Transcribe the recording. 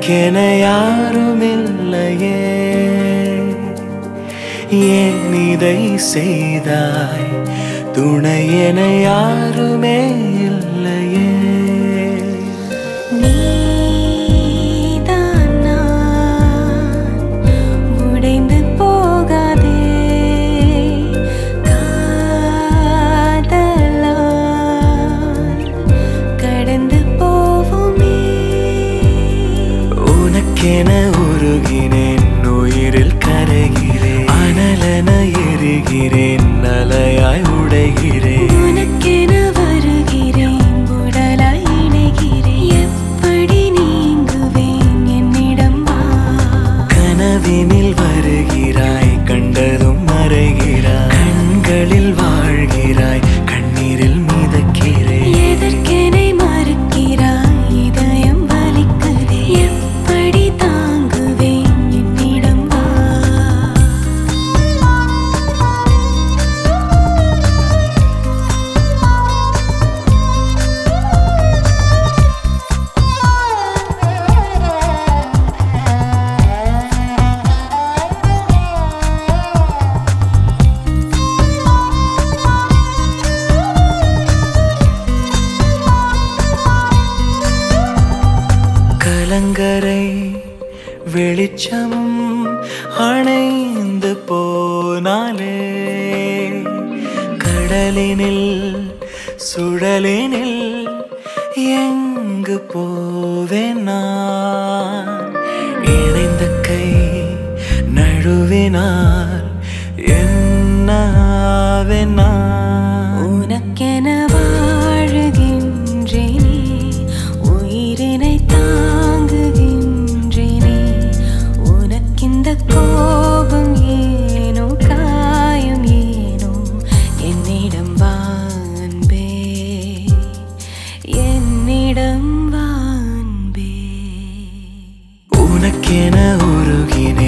உனக்கென யாருமில்லையே ஏன் இதை செய்தாய் துணை என யாருமே இல்லையே நீதான் நான் உடைந்து போகாதே காதலால் கடந்து போவோமே உனக்கென உருகினேன் உயிரில் கரைகிறேன் அனலென எரிகிறேன் அலையாய் உடைகிறேன் உனக்கென வருகிறேன் உடலாய் இணைகிறேன் எப்படி நீங்குவேன் என்னிடம் வா கனவினில் வருகிறாய் கண்டதும் மறைகிறாய் கண்களில் வாழ்கிறாய் கண்ணீரில் மிதக்கிறேன் எதற்கெனை மறுக்கிறாய் இதயம் வலிக்குதே எப்படி தாங்குவேன் என்னிடம் வா கலங்கரை வெளிச்சமும் அணைந்து போனாலே கடலினில் சுழலினில் எங்கு போவேன் நான் இணைந்த கை நழுவினால் என்னாவேன் நான் உனக்கென வாழுகின்றேனே உயிரினை தாங்குகின்றேனே உனக்கிந்த கோபம் ஏனோ காயம் ஏனோ என்னிடம் வா அன்பே என்னிடம் வா அன்பே உனக்கென உருகினேன்